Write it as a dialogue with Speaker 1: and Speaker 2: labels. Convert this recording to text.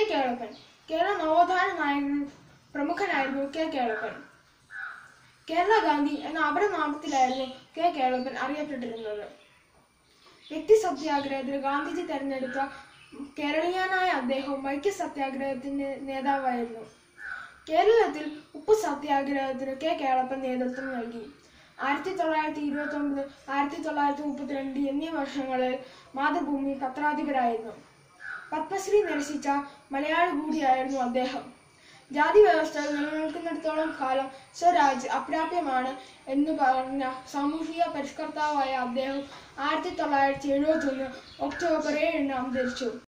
Speaker 1: കേളപ്പൻ കേരള നവോത്ഥാന നായകൻ പ്രമുഖനായിരുന്നു കെ കേളപ്പൻ കേരള ഗാന്ധി എന്ന അപരനാമത്തിലായിരുന്നു കെ കേളപ്പൻ അറിയപ്പെട്ടിരുന്നത് വ്യക്തി സത്യാഗ്രഹത്തിന് ഗാന്ധിജി തെരഞ്ഞെടുത്ത കേരളീയനായ അദ്ദേഹം വൈക്കം സത്യാഗ്രഹത്തിന്റെ നേതാവായിരുന്നു കേരളത്തിൽ ഉപ്പ് സത്യാഗ്രഹത്തിന് കെ കേളപ്പൻ നേതൃത്വം നൽകി ആയിരത്തി തൊള്ളായിരത്തി ഇരുപത്തി ഒമ്പത് ആയിരത്തി തൊള്ളായിരത്തി മുപ്പത്തിരണ്ട് എന്നീ വർഷങ്ങളിൽ മാതൃഭൂമി പത്രാധിപരായിരുന്നു പത്മശ്രീ നിരസിച്ച മലയാളി കൂടിയായിരുന്നു അദ്ദേഹം ജാതി വ്യവസ്ഥ നിലനിൽക്കുന്നിടത്തോളം കാലം സ്വരാജ് അപ്രാപ്യമാണ് എന്ന് പറഞ്ഞ സാമൂഹിക പരിഷ്കർത്താവായ അദ്ദേഹം ആയിരത്തി തൊള്ളായിരത്തി എഴുപത്തി ഒന്ന് ഒക്ടോബർ ഏഴിന് അന്തരിച്ചു